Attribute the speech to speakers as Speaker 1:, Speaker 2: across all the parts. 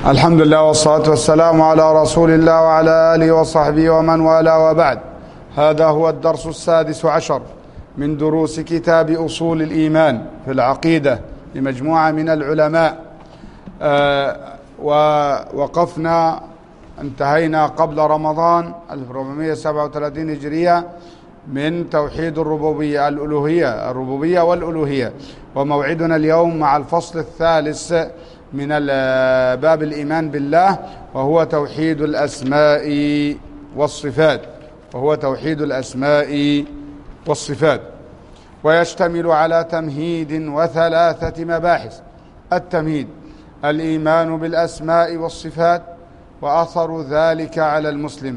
Speaker 1: الحمد لله والصلاة والسلام على رسول الله وعلى آله وصحبه ومن والاه وبعد هذا هو الدرس السادس عشر من دروس كتاب أصول الإيمان في العقيدة لمجموعة من العلماء آه ووقفنا انتهينا قبل رمضان 1437 هجرية من توحيد الربوبية الألوهية الربوبية والألوهية وموعدنا اليوم مع الفصل الثالث من باب الإيمان بالله وهو توحيد الأسماء والصفات وهو توحيد الأسماء والصفات ويشتمل على تمهيد وثلاثة مباحث التمهيد الإيمان بالأسماء والصفات وأثر ذلك على المسلم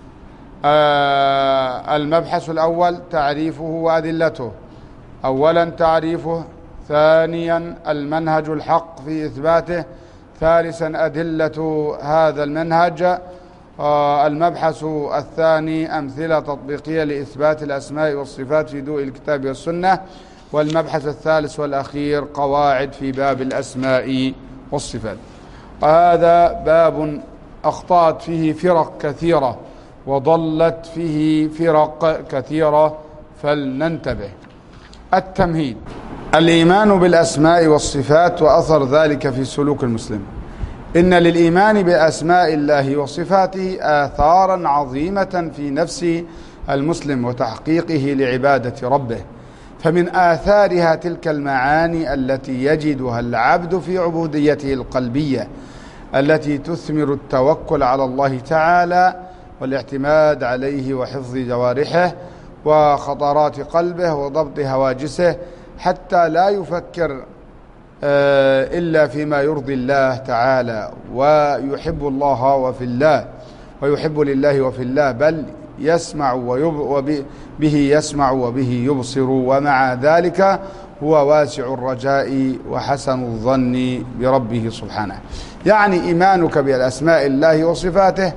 Speaker 1: آه المبحث الأول تعريفه وأدلته أولا تعريفه ثانيا المنهج الحق في إثباته ثالثا أدلة هذا المنهج آه المبحث الثاني أمثلة تطبيقية لإثبات الأسماء والصفات في ضوء الكتاب والسنة والمبحث الثالث والأخير قواعد في باب الأسماء والصفات وهذا باب أخطأت فيه فرق كثيرة وضلت فيه فرق كثيرة فلننتبه التمهيد الإيمان بالأسماء والصفات وأثر ذلك في سلوك المسلم إن للإيمان بأسماء الله وصفاته آثارا عظيمة في نفس المسلم وتحقيقه لعبادة ربه فمن آثارها تلك المعاني التي يجدها العبد في عبوديته القلبية التي تثمر التوكل على الله تعالى والاعتماد عليه وحفظ جوارحه وخطرات قلبه وضبط هواجسه حتى لا يفكر إلا فيما يرضي الله تعالى ويحب الله وفي الله ويحب لله وفي الله بل يسمع وبه يسمع وبه يبصر ومع ذلك هو واسع الرجاء وحسن الظن بربه سبحانه يعني إيمانك بأسماء الله وصفاته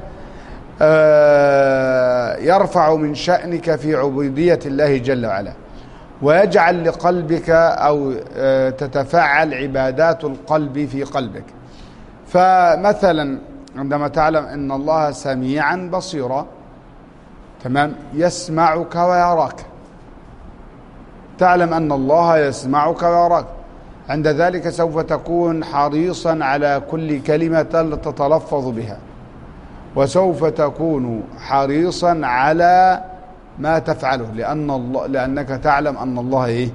Speaker 1: يرفع من شأنك في عبودية الله جل وعلا ويجعل لقلبك أو تتفعل عبادات القلب في قلبك فمثلا عندما تعلم أن الله سميعا بصيرا تمام يسمعك ويراك تعلم أن الله يسمعك ويراك عند ذلك سوف تكون حريصا على كل كلمة تتلفظ بها وسوف تكون حريصا على ما تفعله لأن الله لأنك تعلم أن الله إيه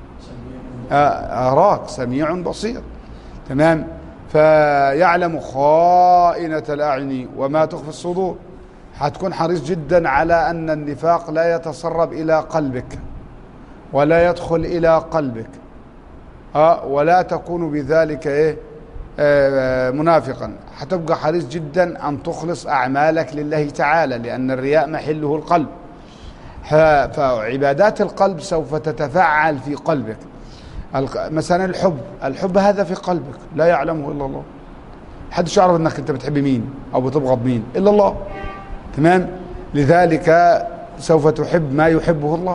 Speaker 1: أراك سميع بصير تمام فيعلم خائنة الأعين وما تخفي الصدور هتكون حريص جدا على أن النفاق لا يتسرب إلى قلبك ولا يدخل إلى قلبك أه ولا تكون بذلك إيه آه منافقا هتبقى حريص جدا أن تخلص أعمالك لله تعالى لأن الرياء محله القلب فعبادات القلب سوف تتفعل في قلبك مثلا الحب الحب هذا في قلبك لا يعلمه إلا الله حدش يعرف أنك أنت بتحب مين أو بتبغض مين إلا الله تمام لذلك سوف تحب ما يحبه الله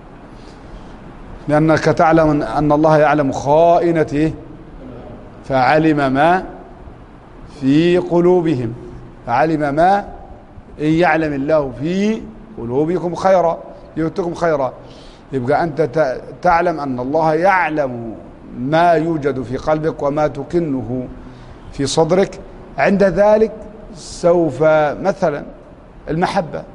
Speaker 1: لأنك تعلم أن الله يعلم خائنته فعلم ما في قلوبهم فعلم ما إن يعلم الله في قلوبكم خيرا يؤتكم خيرا يبقى أنت تعلم أن الله يعلم ما يوجد في قلبك وما تكنه في صدرك عند ذلك سوف مثلا المحبة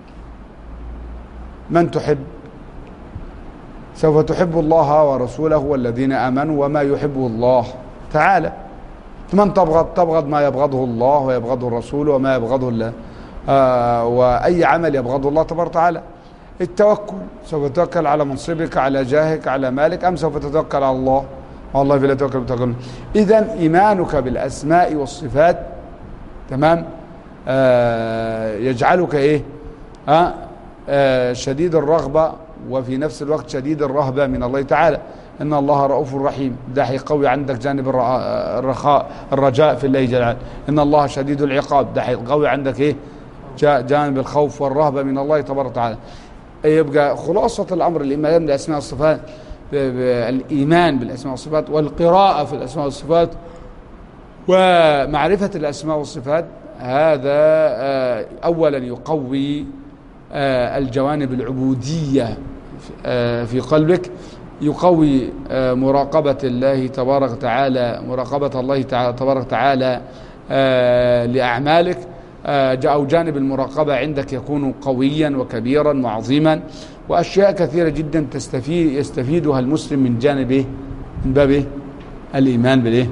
Speaker 1: من تحب سوف تحب الله ورسوله والذين آمنوا وما يحبه الله تعالى من تبغض تبغض ما يبغضه الله ويبغضه الرسول وما يبغضه الله آه وأي عمل يبغضه الله تبارك وتعالى التوكل سوف تتوكل على منصبك على جاهك على مالك أم سوف تتوكل على الله والله فلا توكل بتوكل إذا إيمانك بالأسماء والصفات تمام آه يجعلك إيه آه آه شديد الرغبة وفي نفس الوقت شديد الرهبة من الله تعالى إن الله رؤوف رحيم ده هيقوي عندك جانب الرخاء الرجاء في الله جل وعلا إن الله شديد العقاب ده هيقوي عندك إيه جانب الخوف والرهبة من الله تبارك وتعالى يبقى خلاصة الأمر الإيمان بالأسماء والصفات الإيمان بالأسماء والصفات والقراءة في الأسماء والصفات ومعرفة الأسماء والصفات هذا آه، أولا يقوي آه، الجوانب العبودية آه، في قلبك يقوي مراقبة الله تبارك وتعالى مراقبة الله تبارك وتعالى لأعمالك أو جانب المراقبة عندك يكون قويا وكبيرا وعظيما وأشياء كثيرة جدا تستفيد يستفيدها المسلم من جانبه من باب الإيمان بالإيه؟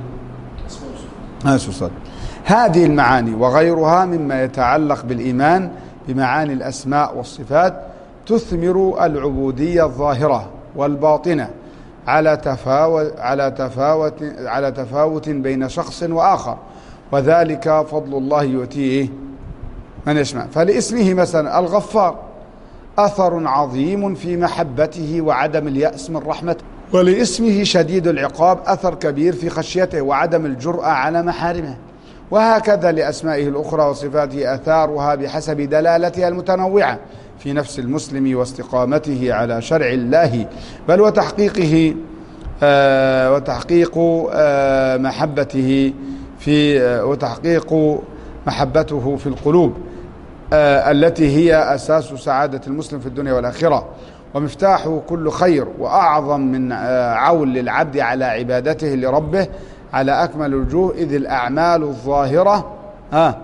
Speaker 1: هذه المعاني وغيرها مما يتعلق بالإيمان بمعاني الأسماء والصفات تثمر العبودية الظاهرة والباطنة على تفاوت على تفاوت على تفاوت بين شخص وآخر وذلك فضل الله يؤتيه من يشمع فلاسمه مثلا الغفار أثر عظيم في محبته وعدم اليأس من رحمته ولاسمه شديد العقاب أثر كبير في خشيته وعدم الجرأة على محارمه وهكذا لأسمائه الأخرى وصفاته أثارها بحسب دلالتها المتنوعة في نفس المسلم واستقامته على شرع الله بل وتحقيقه آه وتحقيق آه محبته في آه وتحقيق محبته في القلوب آه التي هي أساس سعادة المسلم في الدنيا والآخرة ومفتاح كل خير وأعظم من آه، عون للعبد على عبادته لربه على أكمل الوجوه إذ الأعمال الظاهرة ها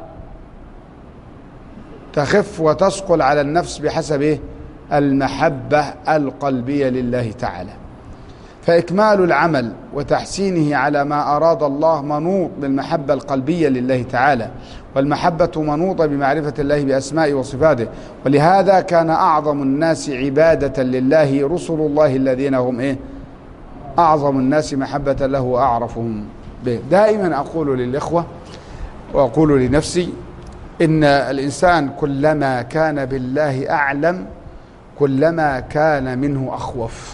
Speaker 1: تخف وتثقل على النفس بحسب المحبة القلبية لله تعالى فإكمال العمل وتحسينه على ما أراد الله منوط بالمحبة القلبية لله تعالى والمحبة منوطة بمعرفة الله بأسمائه وصفاته ولهذا كان أعظم الناس عبادة لله رسل الله الذين هم إيه أعظم الناس محبة له وأعرفهم به دائما أقول للإخوة وأقول لنفسي إن الإنسان كلما كان بالله أعلم كلما كان منه أخوف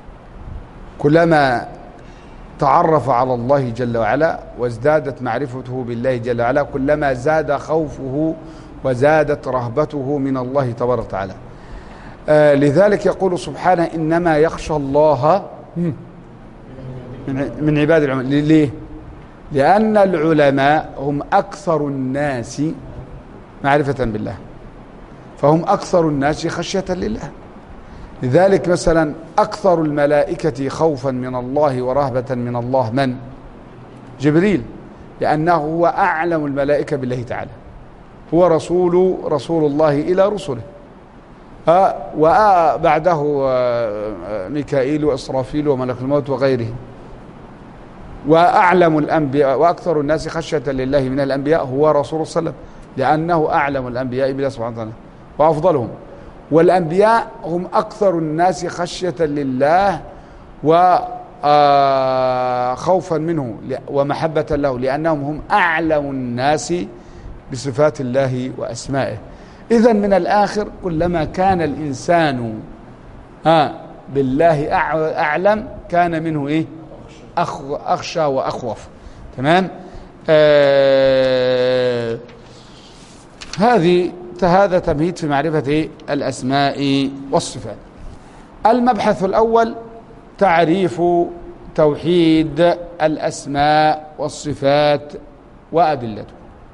Speaker 1: كلما تعرف على الله جل وعلا وازدادت معرفته بالله جل وعلا كلما زاد خوفه وزادت رهبته من الله تبارك وتعالى آه لذلك يقول سبحانه إنما يخشى الله من عباد العلماء ليه لأن العلماء هم أكثر الناس معرفة بالله فهم أكثر الناس خشية لله لذلك مثلا أكثر الملائكة خوفا من الله ورهبة من الله من؟ جبريل لأنه هو أعلم الملائكة بالله تعالى هو رسول رسول الله إلى رسله وبعده آه، ميكائيل وإسرافيل وملك الموت وغيره وأعلم الأنبياء وأكثر الناس خشية لله من الأنبياء هو رسول صلى الله عليه وسلم لأنه أعلم الأنبياء بالله سبحانه وتعالى وأفضلهم والأنبياء هم أكثر الناس خشية لله وخوفا آه، منه ومحبة له لأنهم هم أعلم الناس بصفات الله وأسمائه إذا من الآخر كلما كان الإنسان آه، بالله أعلم كان منه إيه أخشى وأخوف تمام آه هذه هذا تمهيد في معرفة الأسماء والصفات المبحث الأول تعريف توحيد الأسماء والصفات وأدلته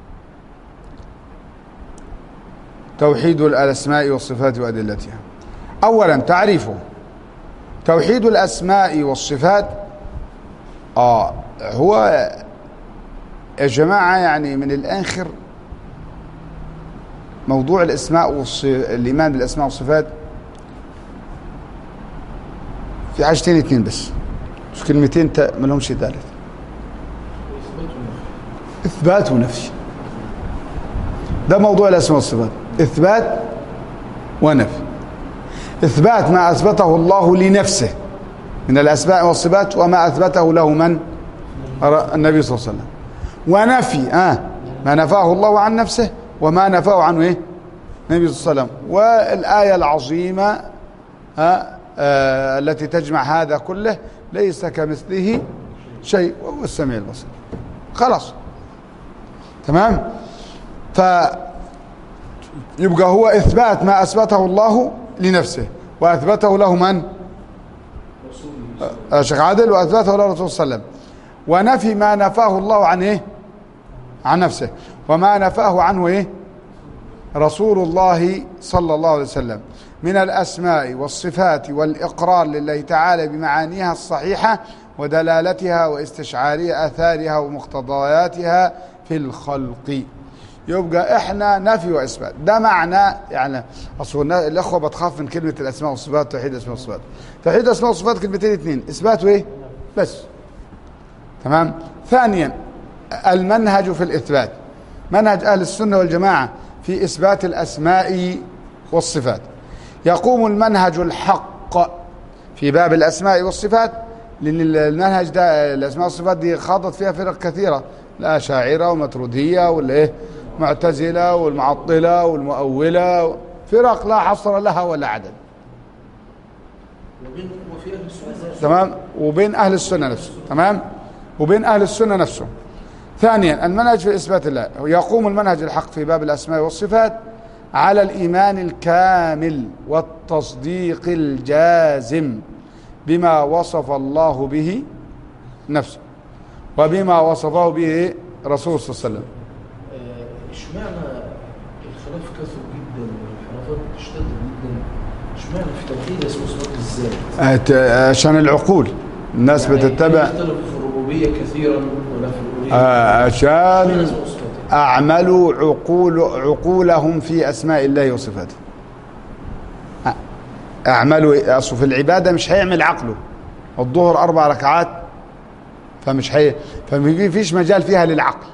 Speaker 1: توحيد الأسماء والصفات وأدلتها أولا تعريفه توحيد الأسماء والصفات آه هو يا جماعة يعني من الآخر موضوع الاسماء والص... الايمان بالاسماء والصفات في حاجتين اثنين بس مش كلمتين ما لهمش ثالث اثبات ونفي ده موضوع الاسماء والصفات اثبات ونفي اثبات ما اثبته الله لنفسه من الاسماء والصفات وما اثبته له من النبي صلى الله عليه وسلم ونفي اه ما نفاه الله عن نفسه وما نفاه عنه ايه النبي صلى الله عليه وسلم والآية العظيمة ها آه التي تجمع هذا كله ليس كمثله شيء وهو السميع البصير خلاص تمام ف يبقى هو إثبات ما أثبته الله لنفسه وأثبته له من آه، شيخ عادل وأثبته له الرسول صلى الله عليه وسلم ونفي ما نفاه الله عن إيه عن نفسه وما نفاه عنه إيه رسول الله صلى الله عليه وسلم من الأسماء والصفات والإقرار لله تعالى بمعانيها الصحيحة ودلالتها واستشعار آثارها ومقتضياتها في الخلق يبقى احنا نفي واثبات ده معنى يعني اصل الاخوه بتخاف من كلمه الاسماء والصفات توحيد الاسماء والصفات توحيد الاسماء والصفات كلمتين اثنين اثبات وايه بس تمام ثانيا المنهج في الاثبات منهج اهل السنه والجماعه في اثبات الاسماء والصفات يقوم المنهج الحق في باب الاسماء والصفات لان المنهج ده الاسماء والصفات دي خاضت فيها فرق كثيره الاشاعره والمتروديه والايه معتزله والمعطله والمؤوله فرق لا حصر لها ولا عدد تمام وبين اهل السنه نفسه تمام وبين اهل السنه نفسه ثانيا المنهج في اثبات الله يقوم المنهج الحق في باب الاسماء والصفات على الايمان الكامل والتصديق الجازم بما وصف الله به نفسه وبما وصفه به رسول صلى الله عليه وسلم
Speaker 2: اشمعنى الخلاف كثر جدا والانحرافات تشتد جدا اشمعنى في توحيد اسمه صفات الذات
Speaker 1: عشان العقول الناس
Speaker 2: يعني
Speaker 1: بتتبع
Speaker 2: يختلف في الربوبيه كثيرا ولا في الالوهيه
Speaker 1: آه،
Speaker 2: اشمعنى
Speaker 1: عشان
Speaker 2: اسمه صفات
Speaker 1: أعملوا عقول عقولهم في أسماء الله وصفاته أ- أعملوا أصل في العبادة مش هيعمل عقله الظهر أربع ركعات فمش هي فما فيش مجال فيها للعقل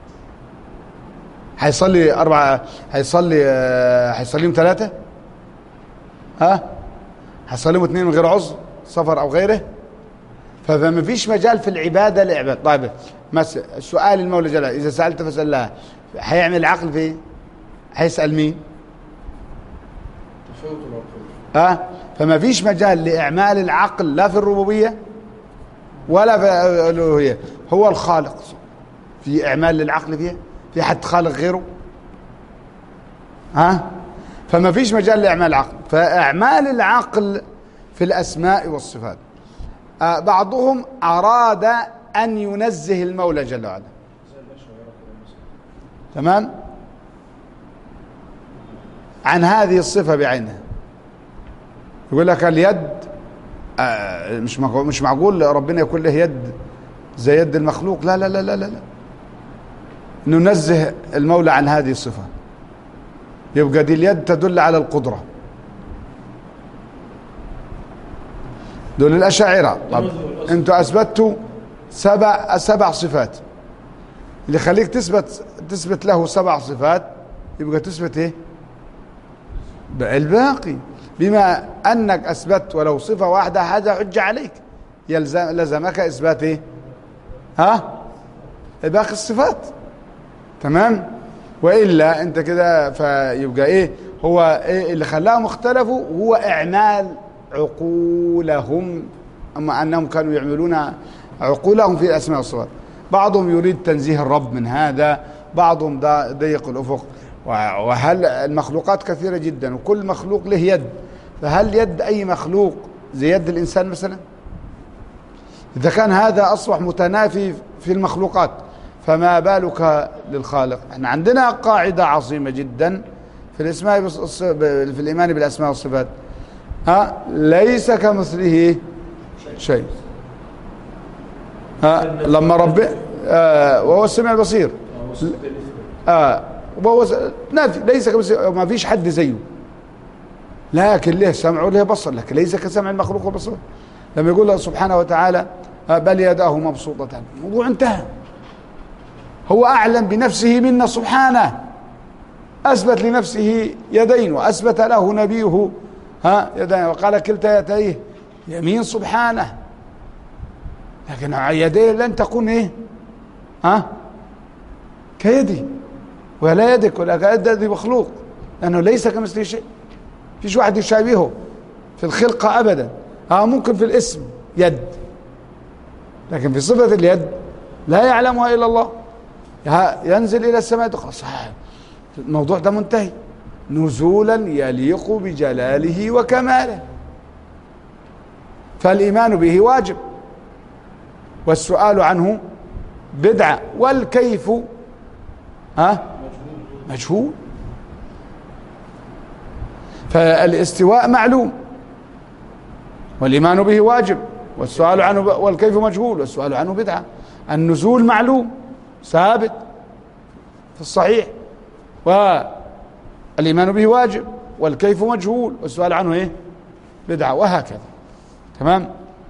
Speaker 1: هيصلي أربعة هيصلي آه، هيصليهم ثلاثة ها هيصليهم اثنين من غير عذر سفر أو غيره فما فيش مجال في العبادة لعبادة طيب مس سؤال المولى جل وعلا، إذا سألت فاسأل الله هيعمل عقل في إيه؟ هيسأل مين
Speaker 2: تفاوت العقول
Speaker 1: ها فما فيش مجال لإعمال العقل لا في الربوبية ولا في الألوهية هو الخالق في إعمال للعقل فيها في حد خالق غيره ها فما فيش مجال لإعمال العقل فإعمال العقل في الأسماء والصفات آه، بعضهم أراد أن ينزه المولى جل وعلا
Speaker 2: زي الاشاعره كده مثلا
Speaker 1: تمام عن هذه الصفة بعينها يقول لك اليد آه، مش معقول مش معقول ربنا يكون له يد زي يد المخلوق لا لا لا لا لا لا. ننزه المولى عن هذه الصفة يبقى دي اليد تدل على القدرة دول الأشاعرة طب انتوا أثبتوا سبع سبع صفات اللي يخليك تثبت تثبت له سبع صفات يبقى تثبت ايه بقى الباقي بما انك اثبت ولو صفه واحده هذا حجه عليك يلزم لزمك اثبات ايه ها باقي الصفات تمام والا انت كده فيبقى ايه هو إيه اللي خلاهم اختلفوا هو اعمال عقولهم اما انهم كانوا يعملون عقولهم في الاسماء والصفات بعضهم يريد تنزيه الرب من هذا بعضهم دا- ضيق الافق وه- وهل المخلوقات كثيره جدا وكل مخلوق له يد فهل يد اي مخلوق زي يد الانسان مثلا اذا كان هذا اصبح متنافي في المخلوقات فما بالك للخالق احنا عندنا قاعده عظيمه جدا في الاسماء والص- في الايمان بالاسماء والصفات ها ليس كمثله شيء ها لما رب آه وهو السميع البصير
Speaker 2: آه، وصفة الاثبات
Speaker 1: آه وهو س- نافي ليس كمثله ما فيش حد زيه لكن له سمع وله بصر لكن ليس كسمع المخلوق والبصر لما يقول الله سبحانه وتعالى آه، بل يداه مبسوطتان الموضوع انتهى هو أعلم بنفسه منا سبحانه أثبت لنفسه يدين وأثبت له نبيه ها يدين وقال كلتا يديه يمين سبحانه لكن يديه لن تكون ايه ها كيدي ولا يدك ولا كيد مخلوق لأنه ليس كمثله شيء فيش واحد يشابهه في الخلقة أبدا اه ممكن في الاسم يد لكن في صفة اليد لا يعلمها إلا الله ها- ينزل إلى السماء يدخل صحيح الموضوع ده منتهي نزولا يليق بجلاله وكماله فالإيمان به واجب والسؤال عنه بدعة والكيف ها مجهول فالاستواء معلوم والإيمان به واجب والسؤال عنه والكيف مجهول والسؤال عنه بدعة النزول معلوم ثابت في الصحيح والإيمان به واجب والكيف مجهول والسؤال عنه إيه بدعة وهكذا تمام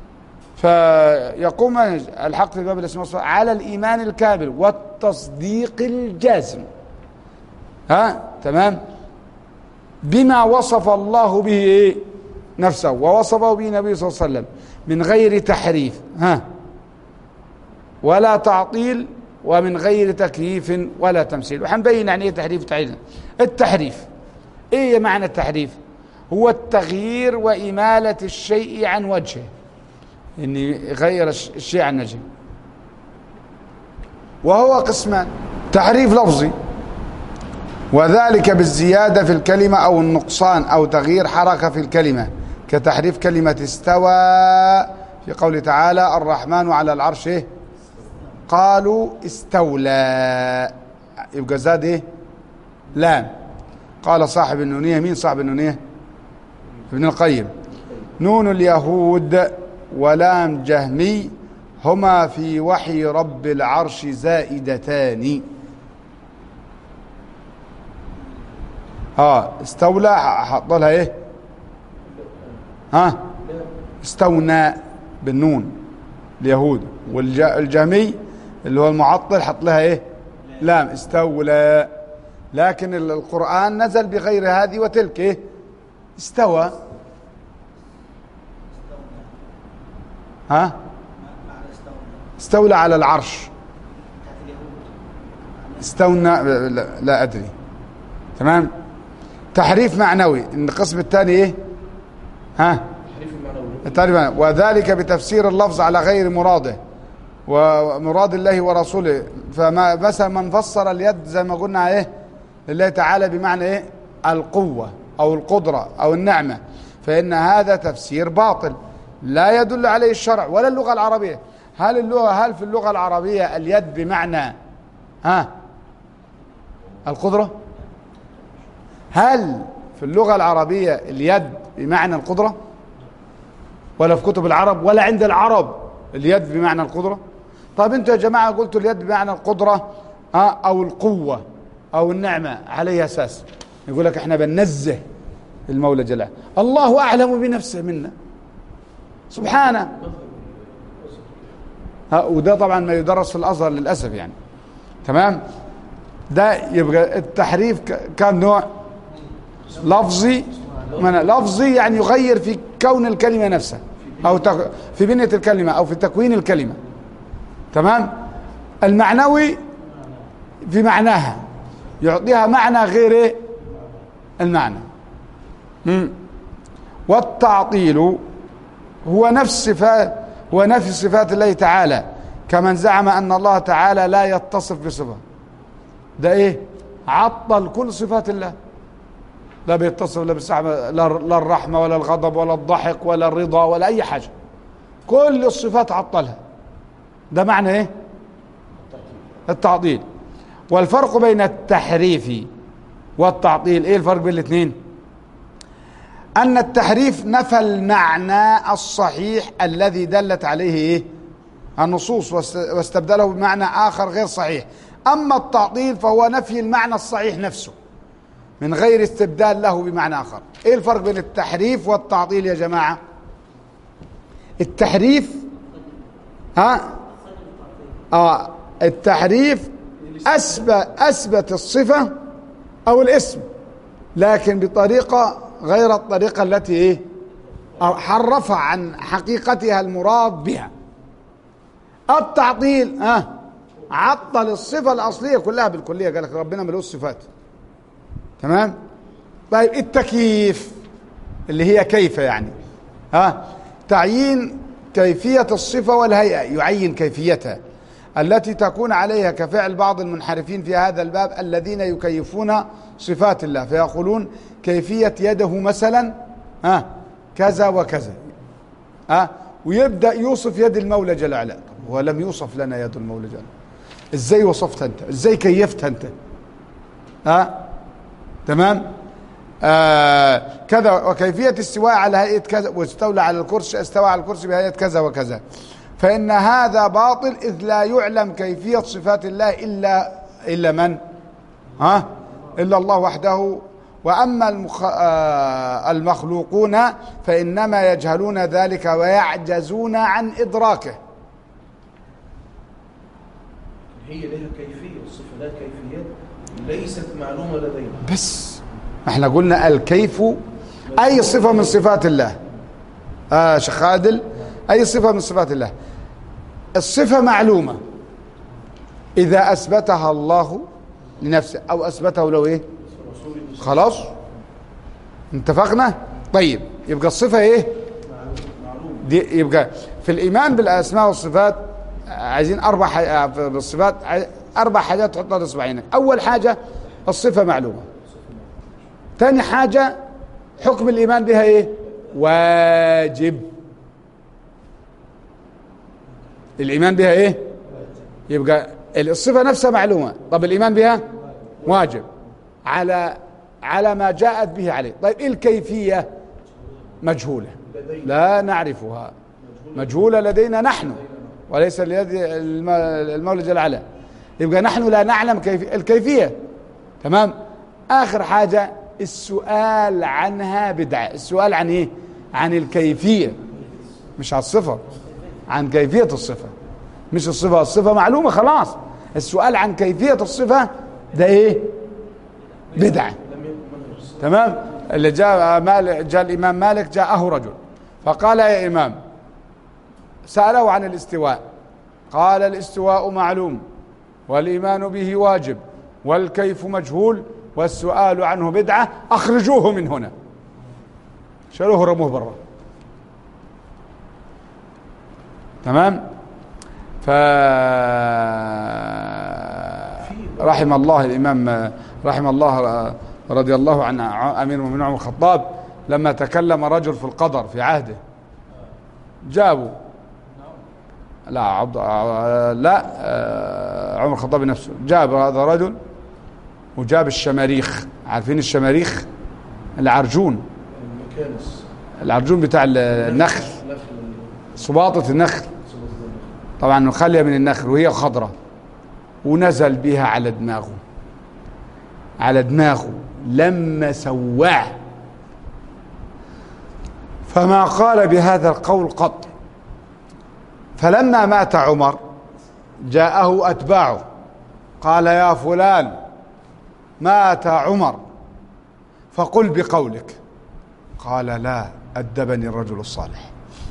Speaker 1: فيقوم الحق في باب الاسماء والصفات على الإيمان الكامل والتصديق الجازم ها تمام بما وصف الله به إيه؟ نفسه ووصفه به النبي صلى الله عليه وسلم من غير تحريف ها ولا تعطيل ومن غير تكييف ولا تمثيل وحنبين يعني ايه تحريف وتعديل التحريف ايه معنى التحريف هو التغيير وإمالة الشيء عن وجهه ان يغير الشيء عن وجهه وهو قسمان تحريف لفظي وذلك بالزيادة في الكلمة أو النقصان أو تغيير حركة في الكلمة كتحريف كلمة استوى في قوله تعالى الرحمن على العرش إيه؟ قالوا استولى يبقى زاد ايه لام قال صاحب النونية مين صاحب النونية ابن القيم نون اليهود ولام جهمي هما في وحي رب العرش زائدتان اه استولى حط لها ايه ها استونا بالنون اليهود والجهمي اللي هو المعطل حط لها ايه لام استولى لكن القرآن نزل بغير هذه وتلك ايه استوى ها استولى على العرش استونا لا, لا ادري تمام تحريف معنوي ان القسم الثاني ايه ها
Speaker 2: تحريف المعنوي
Speaker 1: وذلك بتفسير اللفظ على غير مراده ومراد الله ورسوله فما مثلا من فسر اليد زي ما قلنا ايه لله تعالى بمعنى ايه القوة او القدرة او النعمة فان هذا تفسير باطل لا يدل عليه الشرع ولا اللغة العربية هل اللغة هل في اللغة العربية اليد بمعنى ها القدرة هل في اللغة العربية اليد بمعنى القدرة ولا في كتب العرب ولا عند العرب اليد بمعنى القدرة طيب انتوا يا جماعة قلتوا اليد بمعنى القدرة ها او القوة او النعمة على اي اساس يقول لك احنا بننزه المولى جل وعلا. الله اعلم بنفسه منا سبحانه ها وده طبعا ما يدرس في الازهر للاسف يعني تمام ده يبقى التحريف ك- كم نوع لفظي من لفظي يعني يغير في كون الكلمة نفسها أو تك- في بنية الكلمة أو في تكوين الكلمة تمام المعنوي في معناها يعطيها معنى غير إيه؟ المعنى مم. والتعطيل هو نفس صفات هو نفي صفات الله تعالى كمن زعم أن الله تعالى لا يتصف بصفة ده إيه عطل كل صفات الله لا بيتصف لا بالسحب لا لا الرحمة ولا الغضب ولا الضحك ولا الرضا ولا أي حاجة كل الصفات عطلها ده معنى إيه التعطيل والفرق بين التحريف والتعطيل إيه الفرق بين الاثنين أن التحريف نفى المعنى الصحيح الذي دلت عليه إيه النصوص واست- واستبدله بمعنى آخر غير صحيح أما التعطيل فهو نفي المعنى الصحيح نفسه من غير استبدال له بمعنى آخر إيه الفرق بين التحريف والتعطيل يا جماعة التحريف ها آه التحريف أثبت أثبت الصفة أو الاسم لكن بطريقة غير الطريقة التي إيه حرفها عن حقيقتها المراد بها التعطيل ها عطل الصفة الأصلية كلها بالكلية قال لك ربنا ملوش صفات تمام طيب التكييف اللي هي كيف يعني ها تعيين كيفية الصفة والهيئة يعين كيفيتها التي تكون عليها كفعل بعض المنحرفين في هذا الباب الذين يكيفون صفات الله فيقولون كيفية يده مثلا ها كذا وكذا ها ويبدأ يوصف يد المولى جل وعلا طب ولم يوصف لنا يد المولى جل وعلا ازاي وصفت انت ازاي كيفت انت ها تمام آه كذا وكيفية استواء على هيئة كذا واستولى على الكرسي استوى على الكرسي بهيئة كذا وكذا فإن هذا باطل إذ لا يعلم كيفية صفات الله إلا إلا من ها إلا الله وحده وأما المخ... آه المخلوقون فإنما يجهلون ذلك ويعجزون عن إدراكه
Speaker 2: هي لها كيفية الصفة لها كيفيات ليست معلومة لدينا
Speaker 1: بس احنا قلنا الكيف أي صفة من صفات الله آه شيخ عادل أي صفة من صفات الله الصفة معلومة إذا أثبتها الله لنفسه أو أثبته له إيه خلاص اتفقنا طيب يبقى الصفة إيه دي يبقى في الإيمان بالأسماء والصفات عايزين أربع حاجات بالصفات عايز- أربع حاجات تحطها على إصبعينك أول حاجة الصفة معلومة ثاني حاجة حكم الإيمان بها إيه واجب الإيمان بها إيه يبقى الصفة نفسها معلومة طب الإيمان بها واجب على على ما جاءت به عليه طيب إيه الكيفية مجهولة لا نعرفها مجهولة لدينا نحن وليس ليد الم- المولى جل وعلا يبقى نحن لا نعلم كيف الكيفية تمام آخر حاجة السؤال عنها بدعة السؤال عن إيه عن الكيفية مش عن الصفة عن كيفية الصفة مش الصفة الصفة معلومة خلاص السؤال عن كيفية الصفة ده ايه بدعة
Speaker 2: لم يكن منهج الصلاة
Speaker 1: تمام اللي جاء مالك جاء الإمام مالك جاءه رجل فقال يا إمام سأله عن الاستواء قال الاستواء معلوم والإيمان به واجب والكيف مجهول والسؤال عنه بدعة أخرجوه من هنا شالوه رموه برا تمام ف رحم الله الإمام رحم الله رضي الله عن أمير المؤمنين عمر الخطاب لما تكلم رجل في القدر في عهده جابوا لا عبد لا آه، عمر الخطاب نفسه جاب هذا رجل وجاب الشماريخ عارفين الشماريخ العرجون
Speaker 2: المكانس
Speaker 1: العرجون بتاع النخل
Speaker 2: نخل
Speaker 1: صباطة النخل طبعا خالية من النخل وهي خضرة ونزل بها على دماغه على دماغه لما سواه فما قال بهذا القول قط فلما مات عمر جاءه أتباعه قال يا فلان مات عمر فقل بقولك قال لا أدبني الرجل الصالح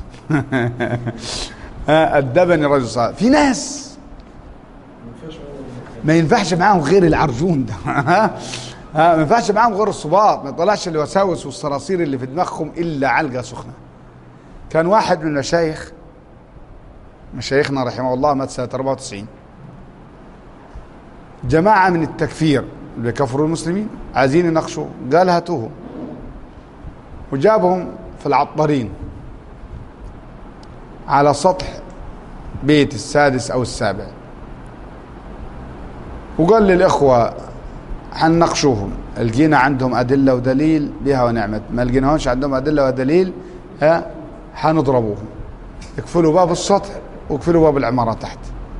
Speaker 1: ها، أدبني الرجل الصالح في ناس
Speaker 2: ما ينفعش أقول
Speaker 1: ما ينفعش معاهم غير العرجون ده ها ها، ما ينفعش معاهم غير الصباط ما يطلعش الوساوس والصراصير اللي في دماغهم الا علقه سخنه كان واحد من المشايخ مشايخنا رحمه الله مات سنه 94 جماعه من التكفير اللي كفروا المسلمين عايزين يناقشوا قال هاتوهم وجابهم في العطارين على سطح بيت السادس او السابع وقال للإخوة حنناقشوهم لقينا عندهم أدلة ودليل بها ونعمت ما لقيناهمش عندهم أدلة ودليل ها حنضربوهم يقفلوا باب السطح ويقفلوا باب العمارة تحت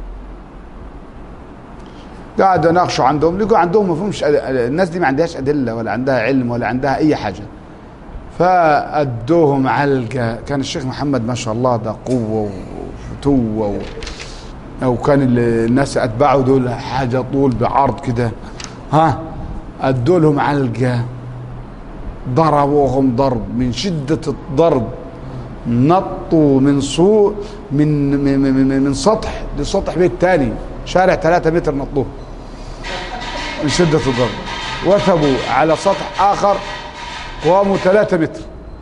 Speaker 1: قعدوا يناقشوا عندهم لقوا عندهم ما فهمش أد- الناس دي ما عندهاش أدلة ولا عندها علم ولا عندها أي حاجة فأدوهم علقة كان الشيخ محمد ما شاء الله ده قوة وفتوة و... وكان ال- الناس اتباعه دول حاجه طول بعرض كده ها ادوا لهم علقه ضربوهم ضرب من شده الضرب نطوا من سوق من من, من, من سطح لسطح بيت تاني شارع ثلاثة متر نطوه من شدة الضرب وثبوا على سطح آخر قاموا ثلاثة متر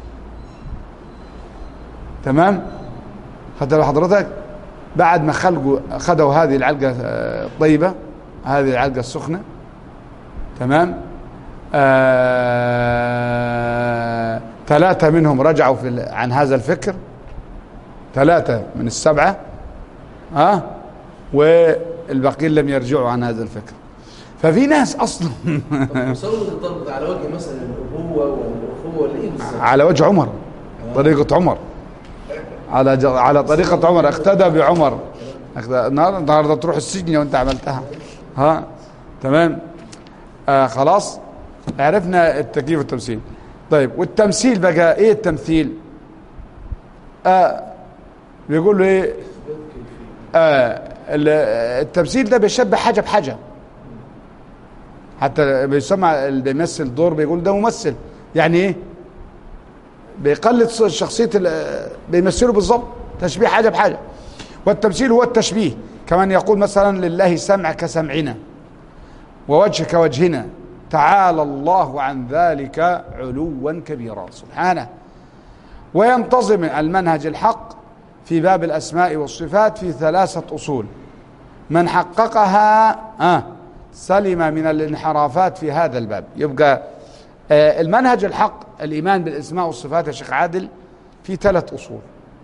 Speaker 1: تمام خدت بال حضرتك بعد ما خلقوا خدوا هذه العلقة آه، الطيبة هذه العلقة السخنة تمام آه ثلاثة منهم رجعوا في ال- عن هذا الفكر ثلاثة من السبعة ها والباقيين لم يرجعوا عن هذا الفكر ففي ناس اصلا
Speaker 2: مصور الضرب على وجه مثلا الابوه والاخوه ولا ايه بالظبط؟
Speaker 1: على وجه عمر طريقة عمر على ج... على طريقة عمر اقتدى بعمر اقتدى- النهار- النهارده تروح السجن وانت عملتها ها تمام آه خلاص عرفنا التكييف والتمثيل طيب والتمثيل بقى ايه التمثيل آه بيقول له ايه آه ال- التمثيل ده بيشبه حاجة بحاجة حتى بيسمع اللي بيمثل دور بيقول ده ممثل يعني ايه بيقلد ص- شخصية ال- بيمثله بالظبط تشبيه حاجة بحاجة والتمثيل هو التشبيه كمان يقول مثلا لله سمع كسمعنا ووجه كوجهنا تعالى الله عن ذلك علوا كبيرا سبحانه وينتظم المنهج الحق في باب الأسماء والصفات في ثلاثة أصول من حققها آه سلم من الانحرافات في هذا الباب يبقى آه المنهج الحق الإيمان بالأسماء والصفات يا شيخ عادل في ثلاث أصول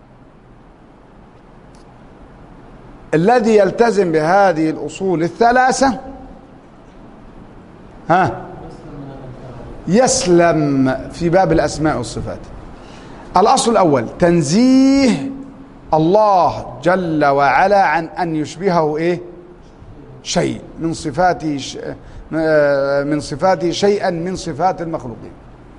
Speaker 1: الذي يلتزم بهذه الأصول الثلاثة ها يسلم في باب الأسماء والصفات الأصل الأول تنزيه الله جل وعلا عن أن يشبهه إيه شيء من صفاته ش... آه، من صفاته شيئا من صفات المخلوقين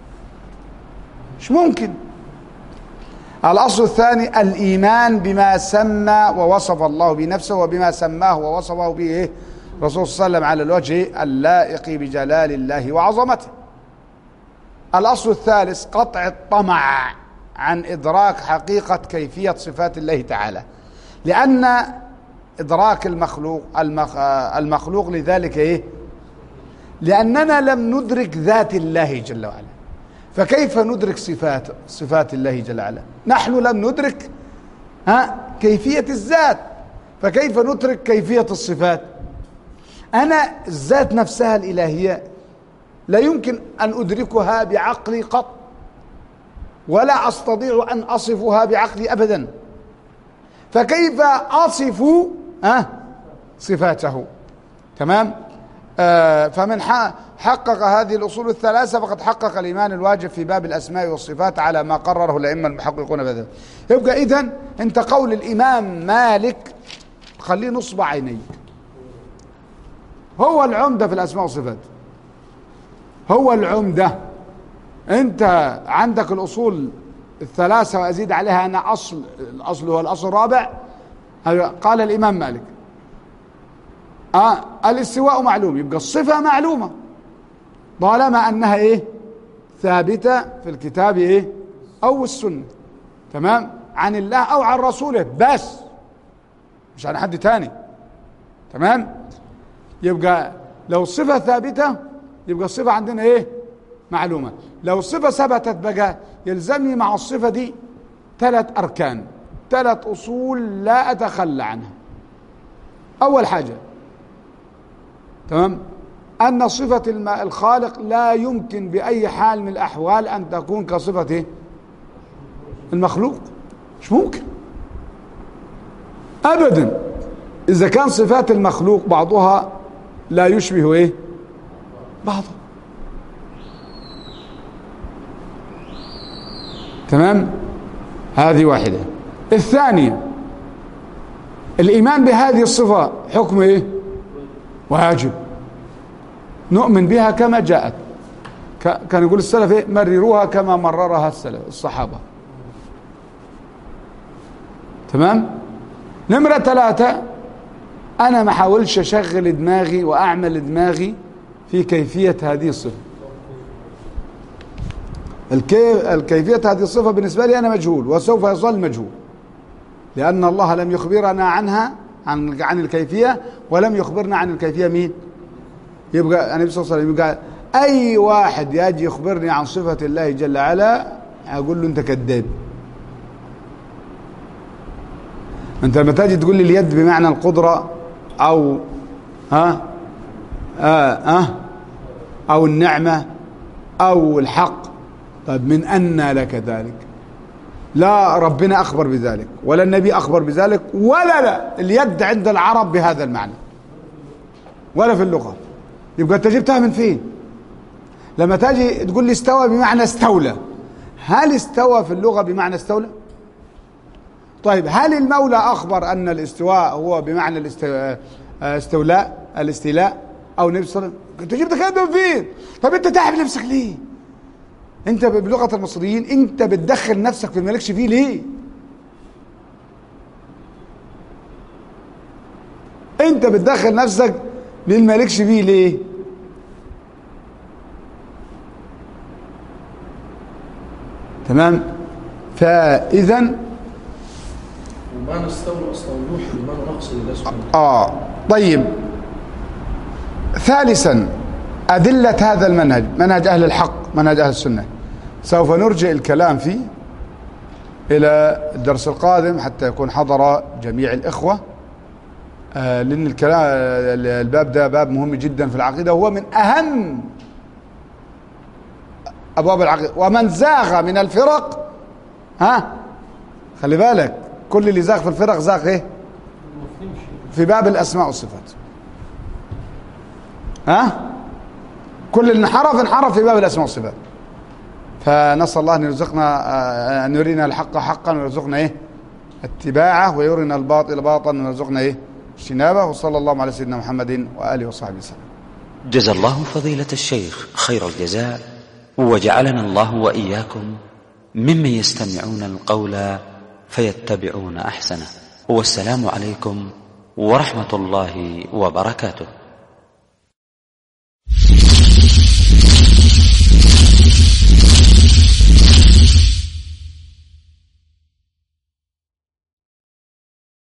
Speaker 1: مش ممكن الأصل الثاني الإيمان بما سمى ووصف الله بنفسه وبما سماه ووصفه به إيه؟ الرسول صلى الله عليه وسلم على الوجه اللائق بجلال الله وعظمته الأصل الثالث قطع الطمع عن إدراك حقيقة كيفية صفات الله تعالى لأن إدراك المخلوق المخ... المخلوق لذلك إيه لأننا لم ندرك ذات الله جل وعلا فكيف ندرك صفات صفات الله جل وعلا نحن لم ندرك ها كيفية الذات فكيف ندرك كيفية الصفات أنا الذات نفسها الإلهية لا يمكن أن أدركها بعقلي قط ولا أستطيع أن أصفها بعقلي أبدا فكيف أصف أه صفاته تمام آه فمن ح- حقق هذه الأصول الثلاثة فقد حقق الإيمان الواجب في باب الأسماء والصفات على ما قرره الأئمة المحققون بذلك يبقى إذن أنت قول الإمام مالك خليه نصب عينيك هو العمدة في الأسماء والصفات هو العمدة أنت عندك الأصول الثلاثة وأزيد عليها أنا أصل الأصل هو الأصل الرابع قال الإمام مالك آه الاستواء معلوم يبقى الصفة معلومة طالما أنها إيه ثابتة في الكتاب إيه أو السنة تمام عن الله أو عن رسوله بس مش عن حد تاني تمام يبقى لو الصفة ثابتة يبقى الصفة عندنا إيه معلومة لو الصفة ثبتت بقى يلزمني مع الصفة دي ثلاث أركان ثلاث أصول لا أتخلى عنها أول حاجة تمام أن صفة الم- الخالق لا يمكن بأي حال من الأحوال أن تكون كصفة إيه؟ المخلوق مش ممكن أبدا إذا كان صفات المخلوق بعضها لا يشبه إيه بعضها تمام هذه واحدة الثانية الإيمان بهذه الصفة حكم إيه واجب نؤمن بها كما جاءت ك- كان يقول السلف إيه مرروها كما مررها السلف الصحابة تمام نمرة ثلاثة أنا ما حاولش أشغل دماغي وأعمل دماغي في كيفية هذه الصفة الكيف الكيفية هذه الصفة بالنسبة لي أنا مجهول وسوف يظل مجهول لأن الله لم يخبرنا عنها عن عن الكيفية ولم يخبرنا عن الكيفية مين؟ يبقى النبي صلى الله عليه وسلم يبقى أي واحد يجي يخبرني عن صفة الله جل وعلا أقول له أنت كذاب أنت لما تجي تقول لي اليد بمعنى القدرة أو ها آه آه أو النعمة أو الحق طيب من أن لك ذلك لا ربنا أخبر بذلك ولا النبي أخبر بذلك ولا لا اليد عند العرب بهذا المعنى ولا في اللغة يبقى انت جبتها من فين لما تجي تقول لي استوى بمعنى استولى هل استوى في اللغة بمعنى استولى طيب هل المولى أخبر أن الاستواء هو بمعنى الاستولاء الاستيلاء أو نفس انت جبت كده من فين طب انت تعب نفسك ليه انت بلغة المصريين انت بتدخل نفسك في المالكش فيه ليه انت بتدخل نفسك للمالكش فيه ليه تمام فاذا
Speaker 2: ومعنى استولى اصلا وضوح بمعنى نقص لله سبحانه
Speaker 1: اه طيب ثالثا أدلة هذا المنهج منهج أهل الحق منهج أهل السنة سوف نرجع الكلام فيه إلى الدرس القادم حتى يكون حضر جميع الإخوة آه لأن الكلام الباب ده باب مهم جدا في العقيدة وهو من أهم أبواب العقيدة ومن زاغ من الفرق ها خلي بالك كل اللي زاغ في الفرق زاغ ايه في باب الأسماء والصفات ها كل اللي انحرف انحرف في باب الاسماء والصفات فنسال الله ان يرزقنا ان يرينا الحق حقا ويرزقنا ايه اتباعه ويرينا الباطل باطلا ويرزقنا ايه اجتنابه وصلى الله على سيدنا محمد واله وصحبه وسلم
Speaker 3: جزى الله فضيلة الشيخ خير الجزاء وجعلنا الله وإياكم ممن يستمعون القول فيتبعون أحسنه والسلام عليكم ورحمة الله وبركاته